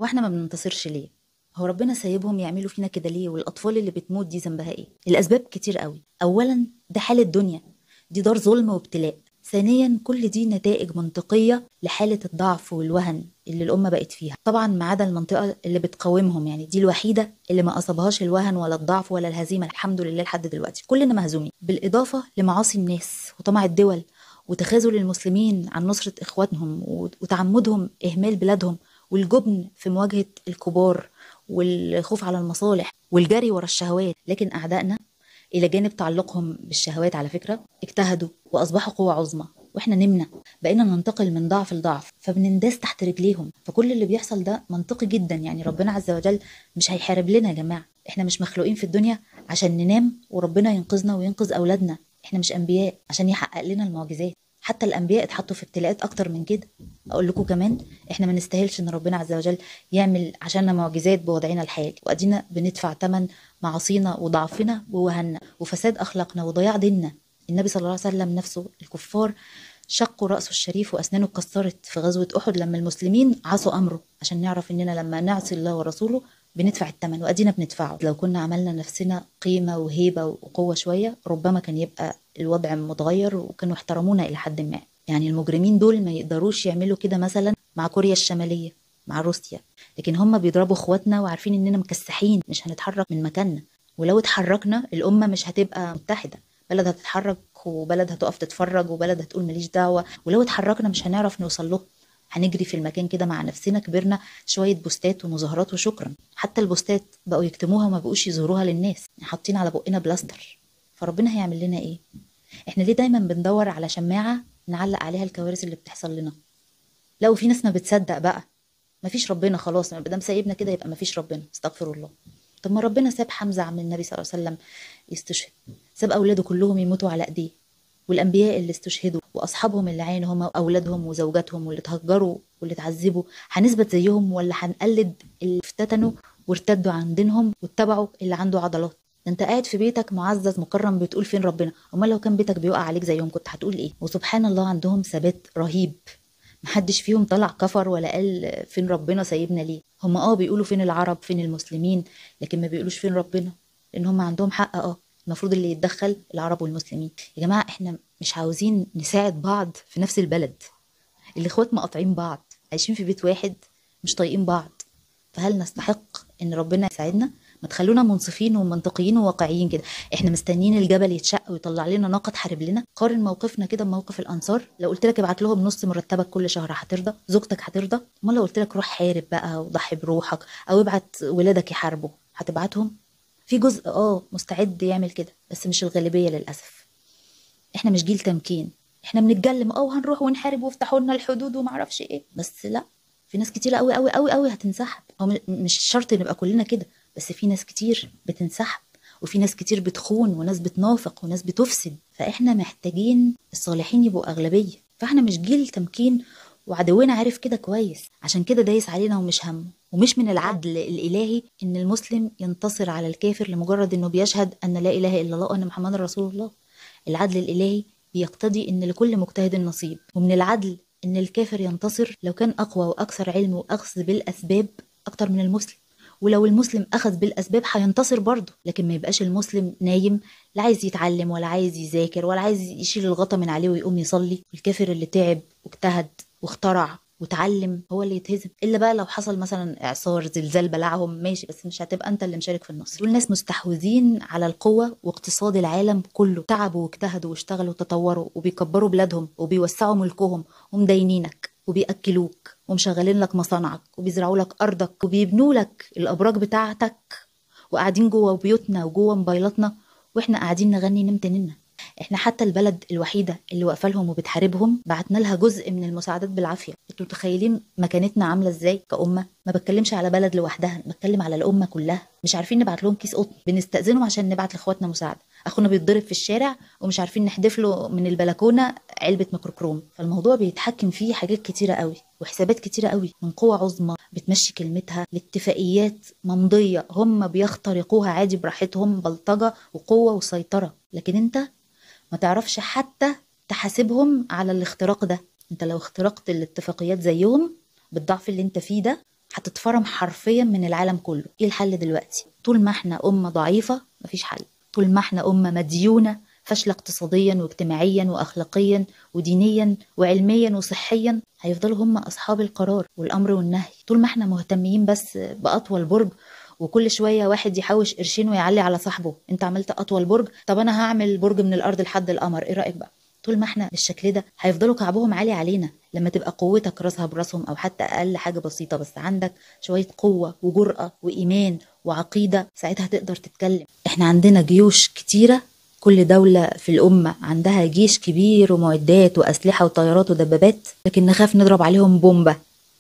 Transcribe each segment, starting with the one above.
واحنا ما بننتصرش ليه هو ربنا سايبهم يعملوا فينا كده ليه والاطفال اللي بتموت دي ذنبها ايه الاسباب كتير قوي اولا ده حال الدنيا دي دار ظلم وابتلاء ثانيا كل دي نتائج منطقية لحالة الضعف والوهن اللي الأمة بقت فيها طبعا ما عدا المنطقة اللي بتقاومهم يعني دي الوحيدة اللي ما أصابهاش الوهن ولا الضعف ولا الهزيمة الحمد لله لحد دلوقتي كلنا مهزومين بالإضافة لمعاصي الناس وطمع الدول وتخاذل المسلمين عن نصرة إخواتهم وتعمدهم إهمال بلادهم والجبن في مواجهة الكبار والخوف على المصالح والجري ورا الشهوات لكن أعدائنا إلى جانب تعلقهم بالشهوات على فكرة اجتهدوا وأصبحوا قوة عظمى واحنا نمنا بقينا ننتقل من ضعف لضعف فبننداس تحت رجليهم فكل اللي بيحصل ده منطقي جدا يعني ربنا عز وجل مش هيحارب لنا يا جماعه احنا مش مخلوقين في الدنيا عشان ننام وربنا ينقذنا وينقذ اولادنا احنا مش انبياء عشان يحقق لنا المعجزات حتى الانبياء اتحطوا في ابتلاءات اكتر من كده اقول لكم كمان احنا ما نستاهلش ان ربنا عز وجل يعمل عشاننا معجزات بوضعنا الحالي وادينا بندفع ثمن معاصينا وضعفنا ووهنا وفساد اخلاقنا وضياع ديننا النبي صلى الله عليه وسلم نفسه الكفار شقوا رأسه الشريف وأسنانه اتكسرت في غزوة أحد لما المسلمين عصوا أمره عشان نعرف إننا لما نعصي الله ورسوله بندفع الثمن وأدينا بندفعه لو كنا عملنا نفسنا قيمة وهيبة وقوة شوية ربما كان يبقى الوضع متغير وكانوا احترمونا إلى حد ما يعني المجرمين دول ما يقدروش يعملوا كده مثلا مع كوريا الشمالية مع روسيا لكن هم بيضربوا اخواتنا وعارفين اننا مكسحين مش هنتحرك من مكاننا ولو اتحركنا الامه مش هتبقى متحده بلد هتتحرك وبلد هتقف تتفرج وبلد هتقول ماليش دعوه ولو اتحركنا مش هنعرف نوصل له هنجري في المكان كده مع نفسنا كبرنا شويه بوستات ومظاهرات وشكرا حتى البوستات بقوا يكتموها وما بقوش يظهروها للناس حاطين على بقنا بلاستر فربنا هيعمل لنا ايه احنا ليه دايما بندور على شماعه نعلق عليها الكوارث اللي بتحصل لنا لو في ناس ما بتصدق بقى مفيش ربنا خلاص ما دام سايبنا كده يبقى مفيش ربنا استغفر الله طب ما ربنا ساب حمزه عم النبي صلى الله عليه وسلم يستشهد ساب اولاده كلهم يموتوا على ايديه والانبياء اللي استشهدوا واصحابهم اللي عينوا هم اولادهم وزوجاتهم واللي اتهجروا واللي اتعذبوا هنثبت زيهم ولا هنقلد اللي افتتنوا وارتدوا عن دينهم واتبعوا اللي عنده عضلات ده انت قاعد في بيتك معزز مكرم بتقول فين ربنا امال لو كان بيتك بيقع عليك زيهم كنت هتقول ايه وسبحان الله عندهم ثبات رهيب محدش فيهم طلع كفر ولا قال فين ربنا سايبنا ليه هم اه بيقولوا فين العرب فين المسلمين لكن ما بيقولوش فين ربنا لان هم عندهم حق اه المفروض اللي يتدخل العرب والمسلمين يا جماعه احنا مش عاوزين نساعد بعض في نفس البلد الاخوات مقاطعين بعض عايشين في بيت واحد مش طايقين بعض فهل نستحق ان ربنا يساعدنا ما تخلونا منصفين ومنطقيين وواقعيين كده احنا مستنيين الجبل يتشق ويطلع لنا ناقه تحارب لنا قارن موقفنا كده بموقف الانصار لو قلت لك ابعت لهم نص مرتبك كل شهر هترضى زوجتك هترضى امال لو قلت لك روح حارب بقى وضحي بروحك او ابعت ولادك يحاربوا هتبعتهم في جزء اه مستعد يعمل كده بس مش الغالبيه للاسف احنا مش جيل تمكين احنا بنتكلم اه وهنروح ونحارب وافتحوا لنا الحدود وما اعرفش ايه بس لا في ناس كتير قوي قوي قوي قوي هتنسحب هو مش شرط نبقى كلنا كده بس في ناس كتير بتنسحب وفي ناس كتير بتخون وناس بتنافق وناس بتفسد فاحنا محتاجين الصالحين يبقوا اغلبيه فاحنا مش جيل تمكين وعدونا عارف كده كويس عشان كده دايس علينا ومش همه ومش من العدل الالهي ان المسلم ينتصر على الكافر لمجرد انه بيشهد ان لا اله الا الله وان محمد رسول الله العدل الالهي بيقتضي ان لكل مجتهد نصيب ومن العدل ان الكافر ينتصر لو كان اقوى واكثر علم واخذ بالاسباب اكتر من المسلم ولو المسلم اخذ بالاسباب هينتصر برضه لكن ما يبقاش المسلم نايم لا عايز يتعلم ولا عايز يذاكر ولا عايز يشيل الغطا من عليه ويقوم يصلي الكافر اللي تعب واجتهد واخترع وتعلم هو اللي يتهزم الا بقى لو حصل مثلا اعصار زلزال بلعهم ماشي بس مش هتبقى انت اللي مشارك في النصر دول ناس مستحوذين على القوه واقتصاد العالم كله تعبوا واجتهدوا واشتغلوا وتطوروا وبيكبروا بلادهم وبيوسعوا ملكهم ومدينينك وبياكلوك ومشغلين لك مصانعك وبيزرعوا لك ارضك وبيبنوا لك الابراج بتاعتك وقاعدين جوه بيوتنا وجوه موبايلاتنا واحنا قاعدين نغني نمت ننا احنا حتى البلد الوحيده اللي واقفه لهم وبتحاربهم بعتنا لها جزء من المساعدات بالعافيه انتوا متخيلين مكانتنا عامله ازاي كامه ما بتكلمش على بلد لوحدها بتكلم على الامه كلها مش عارفين نبعت لهم كيس قطن بنستاذنهم عشان نبعت لاخواتنا مساعده اخونا بيتضرب في الشارع ومش عارفين نحدف له من البلكونه علبه ميكروكروم فالموضوع بيتحكم فيه حاجات كتيره قوي وحسابات كتيره قوي من قوة عظمى بتمشي كلمتها لاتفاقيات ممضيه هم بيخترقوها عادي براحتهم بلطجه وقوه وسيطره لكن انت ما تعرفش حتى تحاسبهم على الاختراق ده انت لو اخترقت الاتفاقيات زيهم بالضعف اللي انت فيه ده هتتفرم حرفيا من العالم كله ايه الحل دلوقتي طول ما احنا امه ضعيفه مفيش حل طول ما احنا امه مديونه فاشله اقتصاديا واجتماعيا واخلاقيا ودينيا وعلميا وصحيا هيفضلوا هم اصحاب القرار والامر والنهي طول ما احنا مهتمين بس باطول برج وكل شويه واحد يحوش قرشين ويعلي على صاحبه انت عملت اطول برج طب انا هعمل برج من الارض لحد القمر ايه رايك بقى طول ما احنا بالشكل ده هيفضلوا كعبهم عالي علينا لما تبقى قوتك راسها براسهم او حتى اقل حاجه بسيطه بس عندك شويه قوه وجرأه وايمان وعقيده ساعتها تقدر تتكلم احنا عندنا جيوش كتيره كل دولة في الأمة عندها جيش كبير ومعدات وأسلحة وطيارات ودبابات لكن نخاف نضرب عليهم بومبة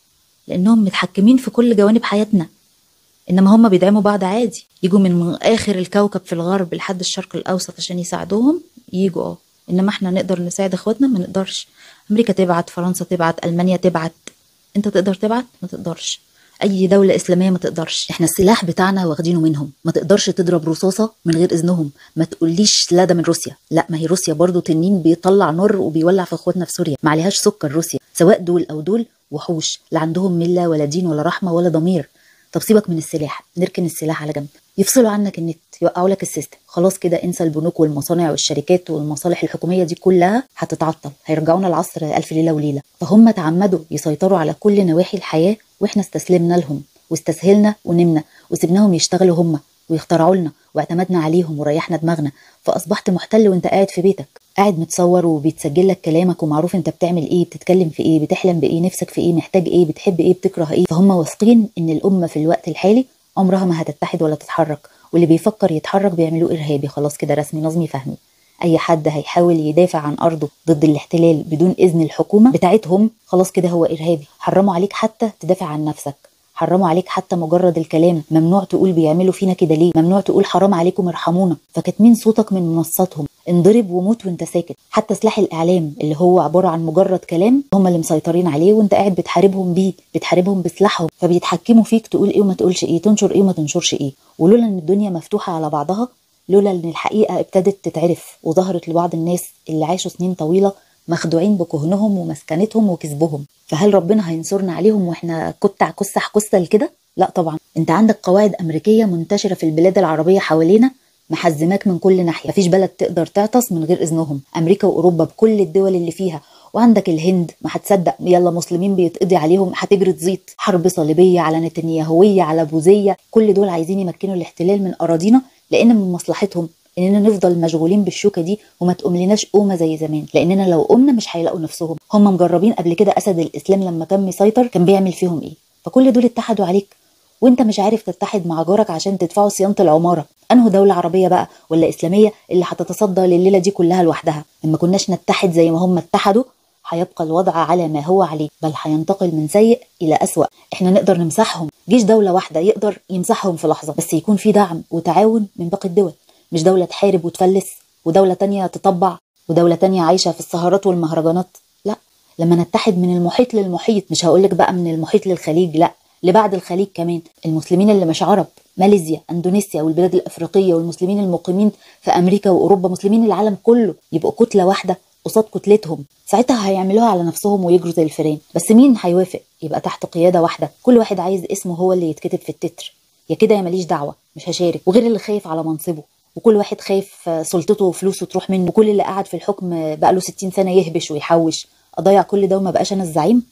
لأنهم متحكمين في كل جوانب حياتنا إنما هم بيدعموا بعض عادي يجوا من آخر الكوكب في الغرب لحد الشرق الأوسط عشان يساعدوهم يجوا اه إنما احنا نقدر نساعد إخواتنا ما نقدرش أمريكا تبعت فرنسا تبعت ألمانيا تبعت أنت تقدر تبعت ما تقدرش اي دوله اسلاميه ما تقدرش احنا السلاح بتاعنا واخدينه منهم ما تقدرش تضرب رصاصه من غير اذنهم ما تقوليش لا ده من روسيا لا ما هي روسيا برضو تنين بيطلع نار وبيولع في اخواتنا في سوريا ما عليهاش سكر روسيا سواء دول او دول وحوش لا عندهم مله ولا دين ولا رحمه ولا ضمير طب سيبك من السلاح نركن السلاح على جنب يفصلوا عنك النت يوقعوا لك السيستم خلاص كده انسى البنوك والمصانع والشركات والمصالح الحكوميه دي كلها هتتعطل هيرجعونا العصر الف ليله وليله فهم تعمدوا يسيطروا على كل نواحي الحياه واحنا استسلمنا لهم واستسهلنا ونمنا وسبناهم يشتغلوا هم ويخترعوا لنا واعتمدنا عليهم وريحنا دماغنا فاصبحت محتل وانت قاعد في بيتك قاعد متصور وبيتسجل لك كلامك ومعروف انت بتعمل ايه بتتكلم في ايه بتحلم بايه نفسك في ايه محتاج ايه بتحب ايه بتكره ايه فهم واثقين ان الامه في الوقت الحالي عمرها ما هتتحد ولا تتحرك واللي بيفكر يتحرك بيعملوه ارهابي خلاص كده رسمي نظمي فهمي اي حد هيحاول يدافع عن ارضه ضد الاحتلال بدون اذن الحكومه بتاعتهم خلاص كده هو ارهابي حرموا عليك حتى تدافع عن نفسك حرموا عليك حتى مجرد الكلام ممنوع تقول بيعملوا فينا كده ليه ممنوع تقول حرام عليكم ارحمونا فكاتمين صوتك من منصاتهم انضرب وموت وانت ساكت حتى سلاح الاعلام اللي هو عباره عن مجرد كلام هم اللي مسيطرين عليه وانت قاعد بتحاربهم بيه بتحاربهم بسلاحهم فبيتحكموا فيك تقول ايه وما تقولش ايه تنشر ايه وما تنشرش ايه ولولا ان الدنيا مفتوحه على بعضها لولا ان الحقيقه ابتدت تتعرف وظهرت لبعض الناس اللي عاشوا سنين طويله مخدوعين بكهنهم ومسكنتهم وكذبهم فهل ربنا هينصرنا عليهم واحنا كتع كسح كسل كده لا طبعا انت عندك قواعد امريكيه منتشره في البلاد العربيه حوالينا محزماك من كل ناحيه مفيش بلد تقدر تعطس من غير اذنهم امريكا واوروبا بكل الدول اللي فيها وعندك الهند ما هتصدق يلا مسلمين بيتقضي عليهم هتجري تزيط حرب صليبيه على نتنياهويه على بوذيه كل دول عايزين يمكنوا الاحتلال من اراضينا لان من مصلحتهم اننا نفضل مشغولين بالشوكه دي وما تقوم لناش قومه زي زمان لاننا لو قمنا مش هيلاقوا نفسهم هم مجربين قبل كده اسد الاسلام لما كان مسيطر كان بيعمل فيهم ايه فكل دول اتحدوا عليك وانت مش عارف تتحد مع جارك عشان تدفعوا صيانه العماره انه دوله عربيه بقى ولا اسلاميه اللي هتتصدى لليله دي كلها لوحدها لما كناش نتحد زي ما هم اتحدوا هيبقى الوضع على ما هو عليه بل هينتقل من سيء الى اسوا احنا نقدر نمسحهم جيش دوله واحده يقدر يمسحهم في لحظه بس يكون في دعم وتعاون من باقي الدول مش دولة تحارب وتفلس ودولة تانية تطبع ودولة تانية عايشة في السهرات والمهرجانات لا لما نتحد من المحيط للمحيط مش هقولك بقى من المحيط للخليج لا لبعد الخليج كمان المسلمين اللي مش عرب ماليزيا اندونيسيا والبلاد الافريقيه والمسلمين المقيمين في امريكا واوروبا مسلمين العالم كله يبقوا كتله واحده قصاد كتلتهم ساعتها هيعملوها على نفسهم ويجروا زي الفيران بس مين هيوافق يبقى تحت قياده واحده كل واحد عايز اسمه هو اللي يتكتب في التتر يا كده يا ماليش دعوه مش هشارك وغير اللي خايف على منصبه وكل واحد خايف سلطته وفلوسه تروح منه وكل اللي قاعد في الحكم بقى له 60 سنه يهبش ويحوش اضيع كل ده وما بقاش انا الزعيم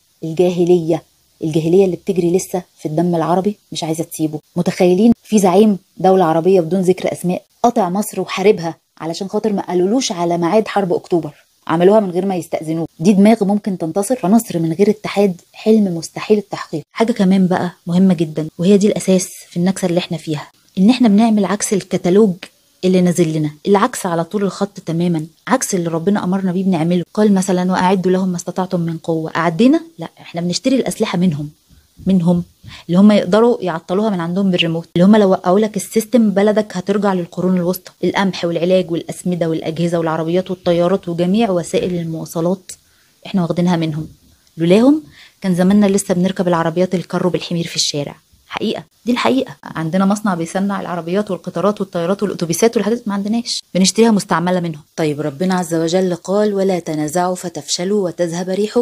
الجاهليه الجاهليه اللي بتجري لسه في الدم العربي مش عايزه تسيبه متخيلين في زعيم دوله عربيه بدون ذكر اسماء قاطع مصر وحاربها علشان خاطر ما قالولوش على ميعاد حرب اكتوبر عملوها من غير ما يستأذنوه دي دماغ ممكن تنتصر فمصر من غير اتحاد حلم مستحيل التحقيق حاجة كمان بقى مهمة جدا وهي دي الأساس في النكسة اللي احنا فيها إن احنا بنعمل عكس الكتالوج اللي نازل لنا العكس على طول الخط تماما عكس اللي ربنا امرنا بيه بنعمله قال مثلا واعدوا لهم ما استطعتم من قوه اعدينا لا احنا بنشتري الاسلحه منهم منهم اللي هم يقدروا يعطلوها من عندهم بالريموت اللي هم لو وقعوا لك السيستم بلدك هترجع للقرون الوسطى القمح والعلاج والاسمده والاجهزه والعربيات والطيارات وجميع وسائل المواصلات احنا واخدينها منهم لولاهم كان زماننا لسه بنركب العربيات الكرو بالحمير في الشارع حقيقه دي الحقيقه عندنا مصنع بيصنع العربيات والقطارات والطيارات والاتوبيسات والحاجات ما عندناش بنشتريها مستعمله منهم طيب ربنا عز وجل قال ولا تنازعوا فتفشلوا وتذهب ريحكم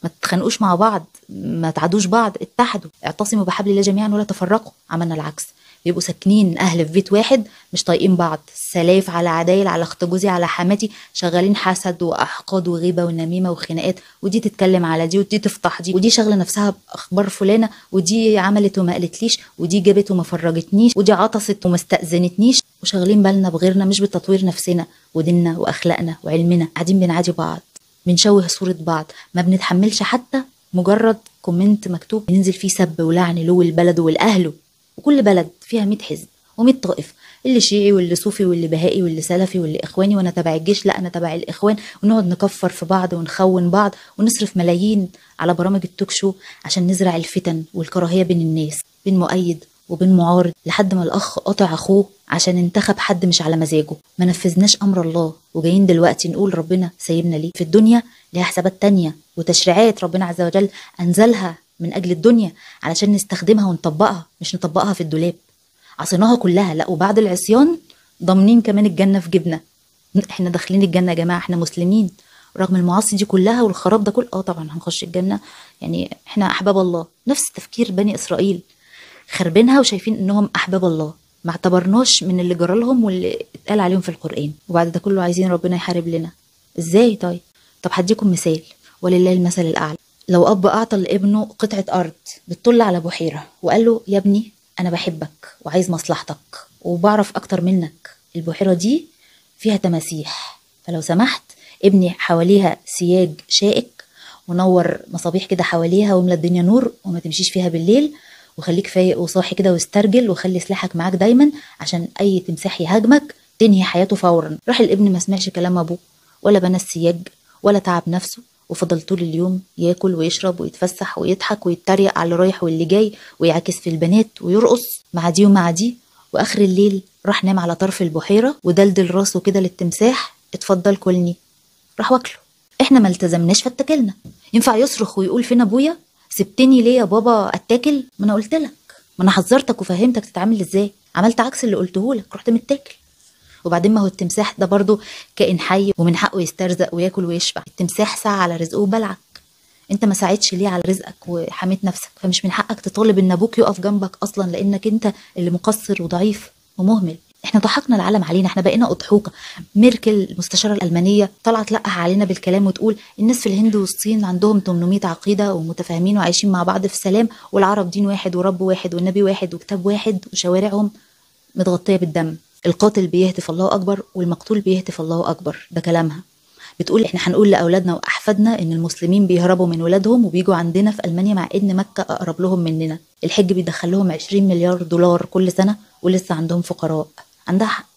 ما تتخانقوش مع بعض ما تعادوش بعض اتحدوا اعتصموا بحبل الله جميعا ولا تفرقوا عملنا العكس بيبقوا ساكنين اهل في بيت واحد مش طايقين بعض سلايف على عدايل على اخت جوزي على حماتي شغالين حسد واحقاد وغيبه ونميمه وخناقات ودي تتكلم على دي ودي تفضح دي ودي شغله نفسها باخبار فلانه ودي عملت وما قالتليش ودي جابت وما فرجتنيش ودي عطست وما استاذنتنيش وشغالين بالنا بغيرنا مش بتطوير نفسنا وديننا واخلاقنا وعلمنا قاعدين بنعادي بعض بنشوه صوره بعض ما بنتحملش حتى مجرد كومنت مكتوب ينزل فيه سب ولعن له والبلد والاهله وكل بلد فيها 100 حزب و100 طائفه اللي شيعي واللي صوفي واللي بهائي واللي سلفي واللي اخواني وانا تبع الجيش لا انا تبع الاخوان ونقعد نكفر في بعض ونخون بعض ونصرف ملايين على برامج التوك شو عشان نزرع الفتن والكراهيه بين الناس بين مؤيد وبين معارض لحد ما الاخ قاطع اخوه عشان انتخب حد مش على مزاجه ما نفذناش امر الله وجايين دلوقتي نقول ربنا سايبنا ليه في الدنيا ليها حسابات تانية وتشريعات ربنا عز وجل انزلها من اجل الدنيا علشان نستخدمها ونطبقها مش نطبقها في الدولاب عصيناها كلها لا وبعد العصيان ضامنين كمان الجنه في جبنا احنا داخلين الجنه يا جماعه احنا مسلمين رغم المعاصي دي كلها والخراب ده كله اه طبعا هنخش الجنه يعني احنا احباب الله نفس تفكير بني اسرائيل خربينها وشايفين انهم احباب الله ما اعتبرناش من اللي جرى لهم واللي اتقال عليهم في القران وبعد ده كله عايزين ربنا يحارب لنا ازاي طيب طب هديكم مثال ولله المثل الاعلى لو اب اعطى لابنه قطعه ارض بتطل على بحيره وقال له يا ابني انا بحبك وعايز مصلحتك وبعرف اكتر منك البحيره دي فيها تماسيح فلو سمحت ابني حواليها سياج شائك ونور مصابيح كده حواليها واملى الدنيا نور وما تمشيش فيها بالليل وخليك فايق وصاحي كده واسترجل وخلي سلاحك معاك دايما عشان اي تمساح يهاجمك تنهي حياته فورا راح الابن ما سمعش كلام ابوه ولا بنى السياج ولا تعب نفسه وفضل طول اليوم ياكل ويشرب ويتفسح ويضحك ويتريق على اللي رايح واللي جاي ويعاكس في البنات ويرقص مع دي ومع دي واخر الليل راح نام على طرف البحيره ودلدل راسه كده للتمساح اتفضل كلني راح واكله احنا ما التزمناش فاتكلنا ينفع يصرخ ويقول فين ابويا سبتني ليه يا بابا اتاكل ما انا قلت لك ما انا حذرتك وفهمتك تتعامل ازاي عملت عكس اللي قلته لك رحت متاكل وبعدين ما هو التمساح ده برضه كائن حي ومن حقه يسترزق وياكل ويشبع التمساح سعى على رزقه وبلعك انت ما ساعدتش ليه على رزقك وحميت نفسك فمش من حقك تطالب ان ابوك يقف جنبك اصلا لانك انت اللي مقصر وضعيف ومهمل احنا ضحكنا العالم علينا احنا بقينا اضحوكه ميركل المستشاره الالمانيه طلعت تلقح علينا بالكلام وتقول الناس في الهند والصين عندهم 800 عقيده ومتفاهمين وعايشين مع بعض في سلام والعرب دين واحد ورب واحد والنبي واحد وكتاب واحد وشوارعهم متغطيه بالدم القاتل بيهتف الله اكبر والمقتول بيهتف الله اكبر ده كلامها بتقول احنا هنقول لاولادنا واحفادنا ان المسلمين بيهربوا من ولادهم وبيجوا عندنا في المانيا مع ان مكه اقرب لهم مننا الحج بيدخل لهم 20 مليار دولار كل سنه ولسه عندهم فقراء عندها حق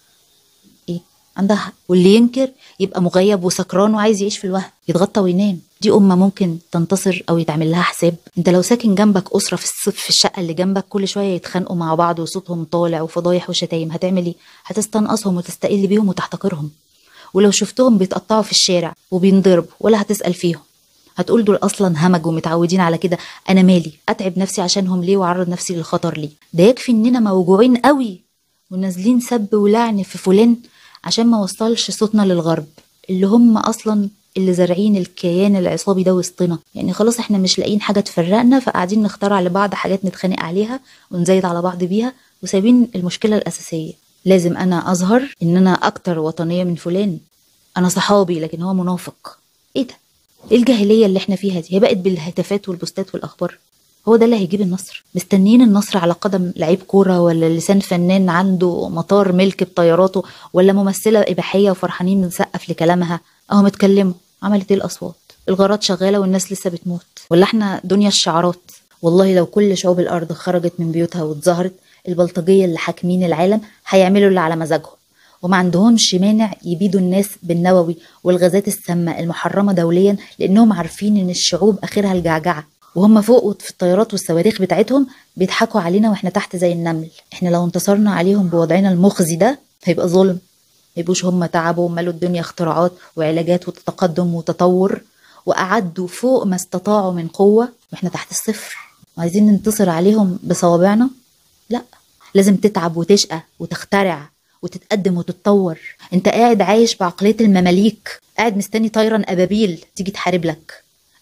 ايه عندها حق واللي ينكر يبقى مغيب وسكران وعايز يعيش في الوهم يتغطى وينام دي أمة ممكن تنتصر أو يتعمل لها حساب أنت لو ساكن جنبك أسرة في الصف في الشقة اللي جنبك كل شوية يتخانقوا مع بعض وصوتهم طالع وفضايح وشتايم هتعمل إيه؟ هتستنقصهم وتستقل بيهم وتحتقرهم ولو شفتهم بيتقطعوا في الشارع وبينضربوا ولا هتسأل فيهم هتقول دول اصلا همج ومتعودين على كده انا مالي اتعب نفسي عشانهم ليه واعرض نفسي للخطر ليه ده يكفي اننا موجوعين قوي ونازلين سب ولعن في فلان عشان ما وصلش صوتنا للغرب اللي هم اصلا اللي زارعين الكيان العصابي ده وسطنا يعني خلاص احنا مش لاقيين حاجه تفرقنا فقاعدين نخترع لبعض حاجات نتخانق عليها ونزايد على بعض بيها وسايبين المشكله الاساسيه لازم انا اظهر ان انا اكتر وطنيه من فلان انا صحابي لكن هو منافق ايه ده ايه الجاهليه اللي احنا فيها دي هي بقت بالهتافات والبوستات والاخبار هو ده اللي هيجيب النصر مستنيين النصر على قدم لعيب كوره ولا لسان فنان عنده مطار ملك بطياراته ولا ممثله اباحيه وفرحانين بنسقف لكلامها اهو متكلموا عملت ايه الاصوات الغارات شغاله والناس لسه بتموت ولا احنا دنيا الشعارات والله لو كل شعوب الارض خرجت من بيوتها واتظهرت البلطجيه اللي حاكمين العالم هيعملوا اللي على مزاجهم وما عندهمش مانع يبيدوا الناس بالنووي والغازات السامة المحرمة دوليا لأنهم عارفين إن الشعوب آخرها الجعجعة وهم فوق في الطيارات والصواريخ بتاعتهم بيضحكوا علينا واحنا تحت زي النمل احنا لو انتصرنا عليهم بوضعنا المخزي ده هيبقى ظلم يبقوش هم تعبوا ومالوا الدنيا اختراعات وعلاجات وتقدم وتطور وأعدوا فوق ما استطاعوا من قوة واحنا تحت الصفر وعايزين ننتصر عليهم بصوابعنا لا لازم تتعب وتشقى وتخترع وتتقدم وتتطور انت قاعد عايش بعقلية المماليك قاعد مستني طيرا أبابيل تيجي تحارب لك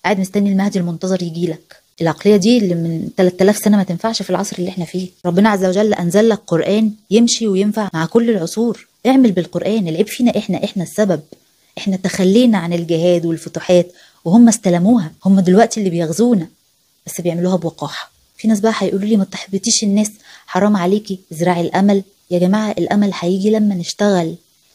قاعد مستني المهدي المنتظر يجيلك العقليه دي اللي من 3000 سنه ما تنفعش في العصر اللي احنا فيه ربنا عز وجل انزل لك قران يمشي وينفع مع كل العصور اعمل بالقران العيب فينا احنا احنا السبب احنا تخلينا عن الجهاد والفتوحات وهم استلموها هم دلوقتي اللي بيغزونا بس بيعملوها بوقاحه في ناس بقى هيقولوا لي ما تحبطيش الناس حرام عليكي ازرعي الامل يا جماعه الامل هيجي لما نشتغل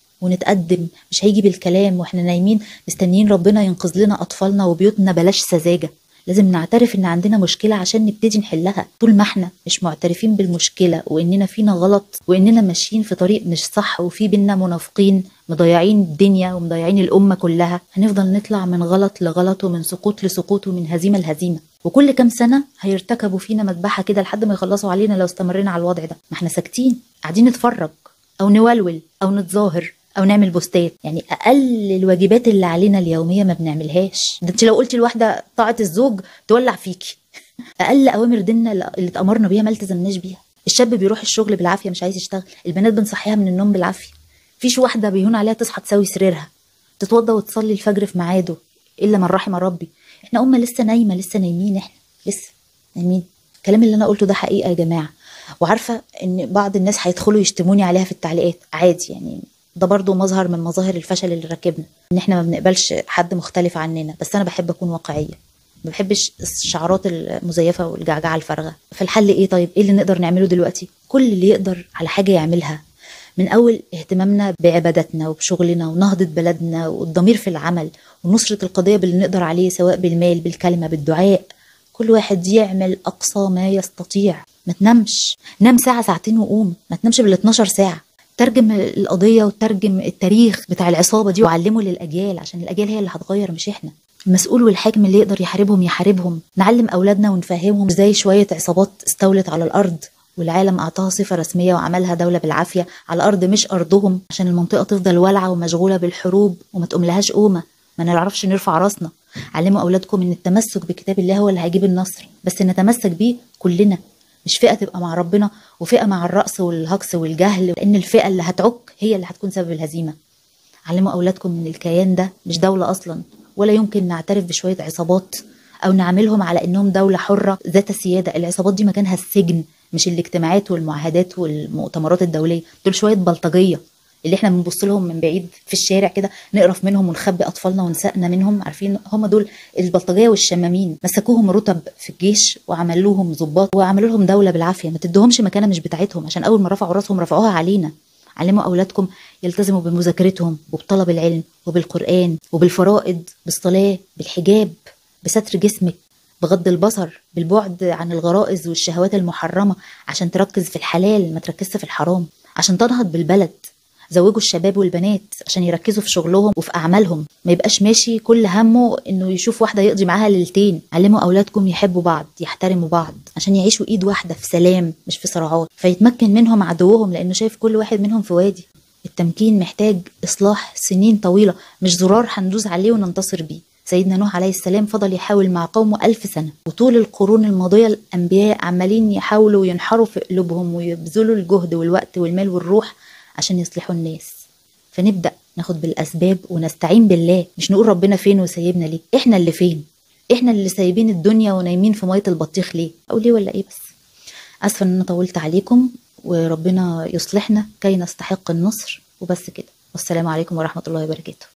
ونتقدم مش هيجي بالكلام واحنا نايمين مستنيين ربنا ينقذ لنا اطفالنا وبيوتنا بلاش سذاجه لازم نعترف ان عندنا مشكله عشان نبتدي نحلها طول ما احنا مش معترفين بالمشكله واننا فينا غلط واننا ماشيين في طريق مش صح وفي بينا منافقين مضيعين الدنيا ومضيعين الامه كلها هنفضل نطلع من غلط لغلط ومن سقوط لسقوط ومن هزيمه لهزيمه وكل كام سنه هيرتكبوا فينا مذبحه كده لحد ما يخلصوا علينا لو استمرينا على الوضع ده ما احنا ساكتين قاعدين نتفرج او نولول او نتظاهر او نعمل بوستات يعني اقل الواجبات اللي علينا اليوميه ما بنعملهاش ده انت لو قلتي لواحده طاعه الزوج تولع فيكي اقل اوامر ديننا اللي اتامرنا بيها ما التزمناش بيها الشاب بيروح الشغل بالعافيه مش عايز يشتغل البنات بنصحيها من النوم بالعافيه فيش واحده بيهون عليها تصحى تسوي سريرها تتوضى وتصلي الفجر في ميعاده الا من رحم ربي احنا امه لسه نايمه لسه نايمين احنا لسه نايمين الكلام اللي انا قلته ده حقيقه يا جماعه وعارفه ان بعض الناس هيدخلوا يشتموني عليها في التعليقات عادي يعني ده برضو مظهر من مظاهر الفشل اللي راكبنا ان احنا ما بنقبلش حد مختلف عننا بس انا بحب اكون واقعيه ما بحبش الشعارات المزيفه والجعجعه الفارغه فالحل ايه طيب ايه اللي نقدر نعمله دلوقتي كل اللي يقدر على حاجه يعملها من اول اهتمامنا بعباداتنا وبشغلنا ونهضه بلدنا والضمير في العمل ونصره القضيه باللي نقدر عليه سواء بالمال بالكلمه بالدعاء كل واحد يعمل اقصى ما يستطيع ما تنامش نام ساعه ساعتين وقوم ما تنامش بال 12 ساعه ترجم القضيه وترجم التاريخ بتاع العصابه دي وعلمه للاجيال عشان الاجيال هي اللي هتغير مش احنا المسؤول والحاكم اللي يقدر يحاربهم يحاربهم نعلم اولادنا ونفهمهم ازاي شويه عصابات استولت على الارض والعالم اعطاها صفه رسميه وعملها دوله بالعافيه على الارض مش ارضهم عشان المنطقه تفضل والعه ومشغوله بالحروب وما تقوملهاش قومه ما نعرفش نرفع راسنا علموا اولادكم ان التمسك بكتاب الله هو اللي هيجيب النصر بس نتمسك بيه كلنا مش فئه تبقى مع ربنا وفئه مع الرأس والهجص والجهل لان الفئه اللي هتعك هي اللي هتكون سبب الهزيمه علموا اولادكم ان الكيان ده مش دوله اصلا ولا يمكن نعترف بشويه عصابات او نعملهم على انهم دوله حره ذات سياده العصابات دي مكانها السجن مش الاجتماعات والمعاهدات والمؤتمرات الدوليه دول شويه بلطجيه اللي احنا بنبص لهم من بعيد في الشارع كده نقرف منهم ونخبي اطفالنا ونسائنا منهم عارفين هم دول البلطجيه والشمامين مسكوهم رتب في الجيش وعملوهم ضباط وعملوا لهم دوله بالعافيه ما تدوهمش مكانه مش بتاعتهم عشان اول ما رفعوا راسهم رفعوها علينا علموا اولادكم يلتزموا بمذاكرتهم وبطلب العلم وبالقران وبالفرائض بالصلاه بالحجاب بستر جسمك بغض البصر بالبعد عن الغرائز والشهوات المحرمه عشان تركز في الحلال ما تركزش في الحرام عشان تنهض بالبلد زوجوا الشباب والبنات عشان يركزوا في شغلهم وفي اعمالهم ما يبقاش ماشي كل همه انه يشوف واحده يقضي معاها ليلتين علموا اولادكم يحبوا بعض يحترموا بعض عشان يعيشوا ايد واحده في سلام مش في صراعات فيتمكن منهم عدوهم لانه شايف كل واحد منهم في وادي التمكين محتاج اصلاح سنين طويله مش زرار هندوس عليه وننتصر بيه سيدنا نوح عليه السلام فضل يحاول مع قومه ألف سنة وطول القرون الماضية الأنبياء عمالين يحاولوا ينحروا في قلوبهم ويبذلوا الجهد والوقت والمال والروح عشان يصلحوا الناس فنبدأ ناخد بالأسباب ونستعين بالله مش نقول ربنا فين وسايبنا ليه احنا اللي فين احنا اللي سايبين الدنيا ونايمين في مية البطيخ ليه او ليه ولا ايه بس اسفة ان انا طولت عليكم وربنا يصلحنا كي نستحق النصر وبس كده والسلام عليكم ورحمة الله وبركاته